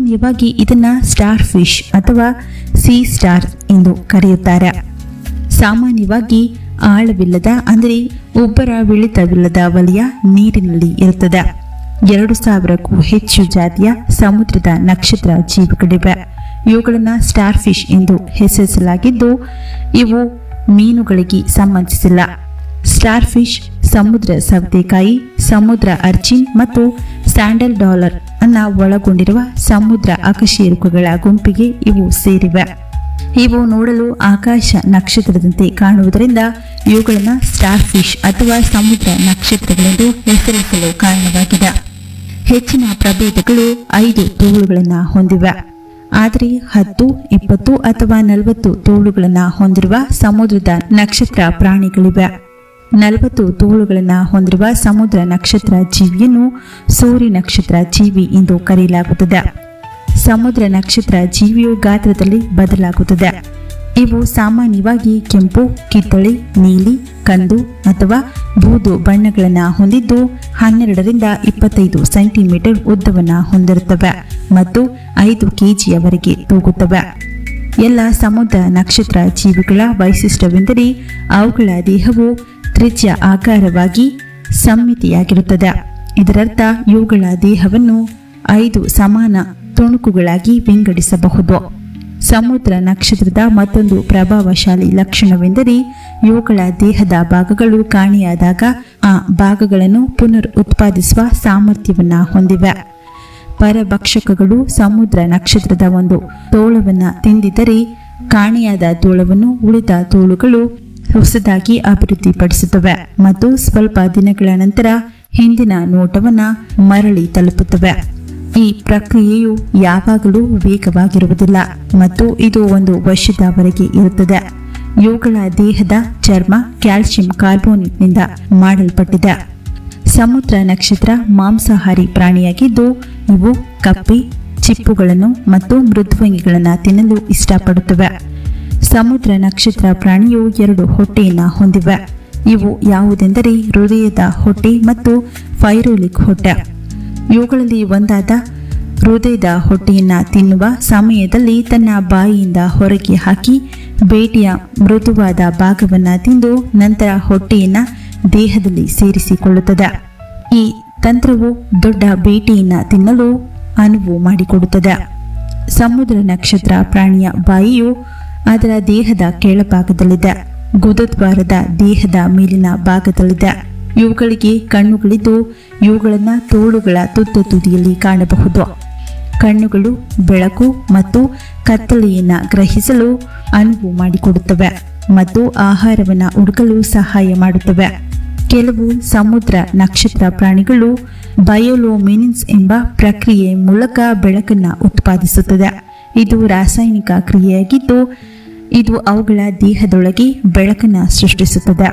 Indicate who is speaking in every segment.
Speaker 1: ಸಾಮಾನ್ಯವಾಗಿ ಇದನ್ನ starfish ಅಥವಾ ಸೀ ಸ್ಟಾರ್ ಎಂದು ಕರೆಯುತ್ತಾರೆ ಸಾಮಾನ್ಯವಾಗಿ ಆಳವಿಲ್ಲದ ಅಂದರೆ ಉಬ್ಬರ ವಿಳಿತವಿಲ್ಲದ ವಲಯ ನೀರಿನಲ್ಲಿ ಇರುತ್ತದೆ ಎರಡು ಸಾವಿರಕ್ಕೂ ಹೆಚ್ಚು ಜಾತಿಯ ಸಮುದ್ರದ ನಕ್ಷತ್ರ ಜೀವಿಗಳಿವೆ ಇವುಗಳನ್ನು ಸ್ಟಾರ್ ಫಿಶ್ ಎಂದು ಹೆಸರಿಸಲಾಗಿದ್ದು ಇವು ಮೀನುಗಳಿಗೆ ಸಂಬಂಧಿಸಿಲ್ಲ ಸ್ಟಾರ್ ಫಿಶ್ ಸಮುದ್ರ ಸವತೆಕಾಯಿ ಸಮುದ್ರ ಅರ್ಚಿನ್ ಮತ್ತು ಸ್ಯಾಂಡಲ್ ಡಾಲರ್ ಅನ್ನ ಒಳಗೊಂಡಿರುವ ಸಮುದ್ರ ಅಕಶೇರುಕಗಳ ಗುಂಪಿಗೆ ಇವು ಸೇರಿವೆ ಇವು ನೋಡಲು ಆಕಾಶ ನಕ್ಷತ್ರದಂತೆ ಕಾಣುವುದರಿಂದ ಇವುಗಳನ್ನು ಸ್ಟಾರ್ ಫಿಶ್ ಅಥವಾ ಸಮುದ್ರ ನಕ್ಷತ್ರಗಳೆಂದು ಹೆಸರಿಸಲು ಕಾರಣವಾಗಿದೆ ಹೆಚ್ಚಿನ ಪ್ರಭೇದಗಳು ಐದು ತೋಳುಗಳನ್ನು ಹೊಂದಿವೆ ಆದರೆ ಹತ್ತು ಇಪ್ಪತ್ತು ಅಥವಾ ನಲವತ್ತು ತೋಳುಗಳನ್ನು ಹೊಂದಿರುವ ಸಮುದ್ರದ ನಕ್ಷತ್ರ ಪ್ರಾಣಿಗಳಿವೆ ನಲವತ್ತು ತೋಳುಗಳನ್ನು ಹೊಂದಿರುವ ಸಮುದ್ರ ನಕ್ಷತ್ರ ಜೀವಿಯನ್ನು ಸೂರ್ಯ ನಕ್ಷತ್ರ ಜೀವಿ ಎಂದು ಕರೆಯಲಾಗುತ್ತದೆ ಸಮುದ್ರ ನಕ್ಷತ್ರ ಜೀವಿಯು ಗಾತ್ರದಲ್ಲಿ ಬದಲಾಗುತ್ತದೆ ಇವು ಸಾಮಾನ್ಯವಾಗಿ ಕೆಂಪು ಕಿತ್ತಳೆ ನೀಲಿ ಕಂದು ಅಥವಾ ಬೂದು ಬಣ್ಣಗಳನ್ನು ಹೊಂದಿದ್ದು ಹನ್ನೆರಡರಿಂದ ಇಪ್ಪತ್ತೈದು ಸೆಂಟಿಮೀಟರ್ ಉದ್ದವನ್ನು ಹೊಂದಿರುತ್ತವೆ ಮತ್ತು ಐದು ಕೆಜಿಯವರೆಗೆ ತೂಗುತ್ತವೆ ಎಲ್ಲ ಸಮುದ್ರ ನಕ್ಷತ್ರ ಜೀವಿಗಳ ವೈಶಿಷ್ಟ್ಯವೆಂದರೆ ಅವುಗಳ ದೇಹವು ತ್ರಿಜ್ಯ ಆಕಾರವಾಗಿ ಸಮ್ಮಿತಿಯಾಗಿರುತ್ತದೆ ಇದರರ್ಥ ಇವುಗಳ ದೇಹವನ್ನು ಐದು ಸಮಾನ ತುಣುಕುಗಳಾಗಿ ವಿಂಗಡಿಸಬಹುದು ಸಮುದ್ರ ನಕ್ಷತ್ರದ ಮತ್ತೊಂದು ಪ್ರಭಾವಶಾಲಿ ಲಕ್ಷಣವೆಂದರೆ ಇವುಗಳ ದೇಹದ ಭಾಗಗಳು ಕಾಣೆಯಾದಾಗ ಆ ಭಾಗಗಳನ್ನು ಪುನರ್ ಉತ್ಪಾದಿಸುವ ಸಾಮರ್ಥ್ಯವನ್ನ ಹೊಂದಿವೆ ಪರಭಕ್ಷಕಗಳು ಸಮುದ್ರ ನಕ್ಷತ್ರದ ಒಂದು ತೋಳವನ್ನ ತಿಂದಿದ್ದರೆ ಕಾಣೆಯಾದ ತೋಳವನ್ನು ಉಳಿದ ತೋಳುಗಳು ಹೊಸದಾಗಿ ಅಭಿವೃದ್ಧಿಪಡಿಸುತ್ತವೆ ಮತ್ತು ಸ್ವಲ್ಪ ದಿನಗಳ ನಂತರ ಹಿಂದಿನ ನೋಟವನ್ನ ಮರಳಿ ತಲುಪುತ್ತವೆ ಈ ಪ್ರಕ್ರಿಯೆಯು ಯಾವಾಗಲೂ ವೇಗವಾಗಿರುವುದಿಲ್ಲ ಮತ್ತು ಇದು ಒಂದು ವರ್ಷದವರೆಗೆ ಇರುತ್ತದೆ ಇವುಗಳ ದೇಹದ ಚರ್ಮ ಕ್ಯಾಲ್ಸಿಯಂ ಕಾರ್ಬೋನೇಟ್ನಿಂದ ಮಾಡಲ್ಪಟ್ಟಿದೆ ಸಮುದ್ರ ನಕ್ಷತ್ರ ಮಾಂಸಾಹಾರಿ ಪ್ರಾಣಿಯಾಗಿದ್ದು ಇವು ಕಪ್ಪೆ ಚಿಪ್ಪುಗಳನ್ನು ಮತ್ತು ಮೃದ್ವಂಗಿಗಳನ್ನು ತಿನ್ನಲು ಇಷ್ಟಪಡುತ್ತವೆ ಸಮುದ್ರ ನಕ್ಷತ್ರ ಪ್ರಾಣಿಯು ಎರಡು ಹೊಟ್ಟೆಯನ್ನು ಹೊಂದಿವೆ ಇವು ಯಾವುದೆಂದರೆ ಹೃದಯದ ಹೊಟ್ಟೆ ಮತ್ತು ಫೈರೋಲಿಕ್ ಹೊಟ್ಟೆ ಇವುಗಳಲ್ಲಿ ಒಂದಾದ ಹೃದಯದ ಹೊಟ್ಟೆಯನ್ನ ತಿನ್ನುವ ಸಮಯದಲ್ಲಿ ತನ್ನ ಬಾಯಿಯಿಂದ ಹೊರಗೆ ಹಾಕಿ ಬೇಟೆಯ ಮೃದುವಾದ ಭಾಗವನ್ನು ತಿಂದು ನಂತರ ಹೊಟ್ಟೆಯನ್ನ ದೇಹದಲ್ಲಿ ಸೇರಿಸಿಕೊಳ್ಳುತ್ತದೆ ಈ ತಂತ್ರವು ದೊಡ್ಡ ಬೇಟೆಯನ್ನ ತಿನ್ನಲು ಅನುವು ಮಾಡಿಕೊಡುತ್ತದೆ ಸಮುದ್ರ ನಕ್ಷತ್ರ ಪ್ರಾಣಿಯ ಬಾಯಿಯು ಅದರ ದೇಹದ ಕೆಳಭಾಗದಲ್ಲಿದೆ ಗುದದ್ವಾರದ ದೇಹದ ಮೇಲಿನ ಭಾಗದಲ್ಲಿದೆ ಇವುಗಳಿಗೆ ಕಣ್ಣುಗಳಿದ್ದು ಇವುಗಳನ್ನು ತೋಳುಗಳ ತುತ್ತ ತುದಿಯಲ್ಲಿ ಕಾಣಬಹುದು ಕಣ್ಣುಗಳು ಬೆಳಕು ಮತ್ತು ಕತ್ತಲೆಯನ್ನ ಗ್ರಹಿಸಲು ಅನುವು ಮಾಡಿಕೊಡುತ್ತವೆ ಮತ್ತು ಆಹಾರವನ್ನು ಹುಡುಕಲು ಸಹಾಯ ಮಾಡುತ್ತವೆ ಕೆಲವು ಸಮುದ್ರ ನಕ್ಷತ್ರ ಪ್ರಾಣಿಗಳು ಬಯೋಲೋಮಿನಿನ್ಸ್ ಎಂಬ ಪ್ರಕ್ರಿಯೆ ಮೂಲಕ ಬೆಳಕನ್ನು ಉತ್ಪಾದಿಸುತ್ತದೆ ಇದು ರಾಸಾಯನಿಕ ಕ್ರಿಯೆಯಾಗಿದ್ದು ಇದು ಅವುಗಳ ದೇಹದೊಳಗೆ ಬೆಳಕನ್ನು ಸೃಷ್ಟಿಸುತ್ತದೆ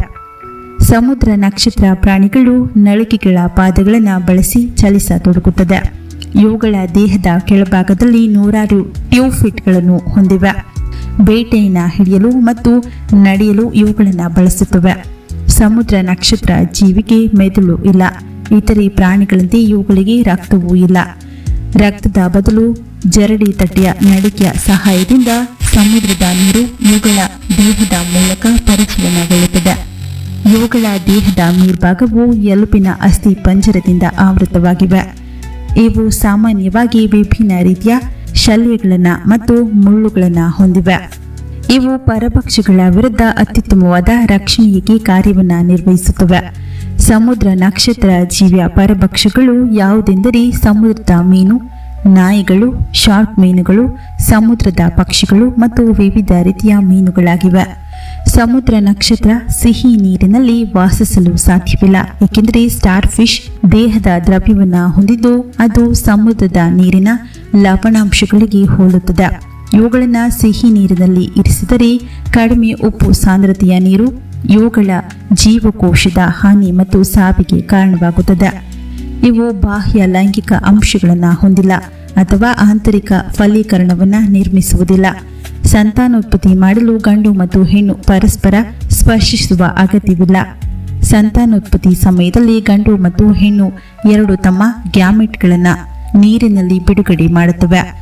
Speaker 1: ಸಮುದ್ರ ನಕ್ಷತ್ರ ಪ್ರಾಣಿಗಳು ನಳಿಕೆಗಳ ಪಾದಗಳನ್ನು ಬಳಸಿ ಚಲಿಸತೊಡಗುತ್ತದೆ ಇವುಗಳ ದೇಹದ ಕೆಳಭಾಗದಲ್ಲಿ ನೂರಾರು ಟ್ಯೂಫಿಟ್ಗಳನ್ನು ಹೊಂದಿವೆ ಬೇಟೆಯನ್ನು ಹಿಡಿಯಲು ಮತ್ತು ನಡೆಯಲು ಇವುಗಳನ್ನು ಬಳಸುತ್ತವೆ ಸಮುದ್ರ ನಕ್ಷತ್ರ ಜೀವಿಗೆ ಮೆದುಳು ಇಲ್ಲ ಇತರೆ ಪ್ರಾಣಿಗಳಂತೆ ಇವುಗಳಿಗೆ ರಕ್ತವೂ ಇಲ್ಲ ರಕ್ತದ ಬದಲು ಜರಡಿ ತಟ್ಟೆಯ ನಡಿಕೆಯ ಸಹಾಯದಿಂದ ಸಮುದ್ರದ ನೀರು ಇವುಗಳ ದೇಹದ ಮೂಲಕ ಪರಿಚಲನಗೊಳ್ಳುತ್ತದೆ ಇವುಗಳ ದೇಹದ ಮೇಲ್ಭಾಗವು ಎಲುಬಿನ ಅಸ್ಥಿ ಪಂಜರದಿಂದ ಆವೃತವಾಗಿವೆ ಇವು ಸಾಮಾನ್ಯವಾಗಿ ವಿಭಿನ್ನ ರೀತಿಯ ಶಲ್ಯಗಳನ್ನು ಮತ್ತು ಮುಳ್ಳುಗಳನ್ನು ಹೊಂದಿವೆ ಇವು ಪರಭಕ್ಷಗಳ ವಿರುದ್ಧ ಅತ್ಯುತ್ತಮವಾದ ರಕ್ಷಣೆಗೆ ಕಾರ್ಯವನ್ನು ನಿರ್ವಹಿಸುತ್ತವೆ ಸಮುದ್ರ ನಕ್ಷತ್ರ ಜೀವಿಯ ಪರಭಕ್ಷಗಳು ಯಾವುದೆಂದರೆ ಸಮುದ್ರದ ಮೀನು ನಾಯಿಗಳು ಶಾರ್ಕ್ ಮೀನುಗಳು ಸಮುದ್ರದ ಪಕ್ಷಿಗಳು ಮತ್ತು ವಿವಿಧ ರೀತಿಯ ಮೀನುಗಳಾಗಿವೆ ಸಮುದ್ರ ನಕ್ಷತ್ರ ಸಿಹಿ ನೀರಿನಲ್ಲಿ ವಾಸಿಸಲು ಸಾಧ್ಯವಿಲ್ಲ ಏಕೆಂದರೆ ಸ್ಟಾರ್ ಫಿಶ್ ದೇಹದ ದ್ರವ್ಯವನ್ನು ಹೊಂದಿದ್ದು ಅದು ಸಮುದ್ರದ ನೀರಿನ ಲವಣಾಂಶಗಳಿಗೆ ಹೋಲುತ್ತದೆ ಇವುಗಳನ್ನು ಸಿಹಿ ನೀರಿನಲ್ಲಿ ಇರಿಸಿದರೆ ಕಡಿಮೆ ಉಪ್ಪು ಸಾಂದ್ರತೆಯ ನೀರು ಇವುಗಳ ಜೀವಕೋಶದ ಹಾನಿ ಮತ್ತು ಸಾವಿಗೆ ಕಾರಣವಾಗುತ್ತದೆ ಇವು ಬಾಹ್ಯ ಲೈಂಗಿಕ ಅಂಶಗಳನ್ನು ಹೊಂದಿಲ್ಲ ಅಥವಾ ಆಂತರಿಕ ಫಲೀಕರಣವನ್ನು ನಿರ್ಮಿಸುವುದಿಲ್ಲ ಸಂತಾನೋತ್ಪತ್ತಿ ಮಾಡಲು ಗಂಡು ಮತ್ತು ಹೆಣ್ಣು ಪರಸ್ಪರ ಸ್ಪರ್ಶಿಸುವ ಅಗತ್ಯವಿಲ್ಲ ಸಂತಾನೋತ್ಪತ್ತಿ ಸಮಯದಲ್ಲಿ ಗಂಡು ಮತ್ತು ಹೆಣ್ಣು ಎರಡು ತಮ್ಮ ಗ್ಯಾಮೆಟ್ಗಳನ್ನು ನೀರಿನಲ್ಲಿ ಬಿಡುಗಡೆ ಮಾಡುತ್ತವೆ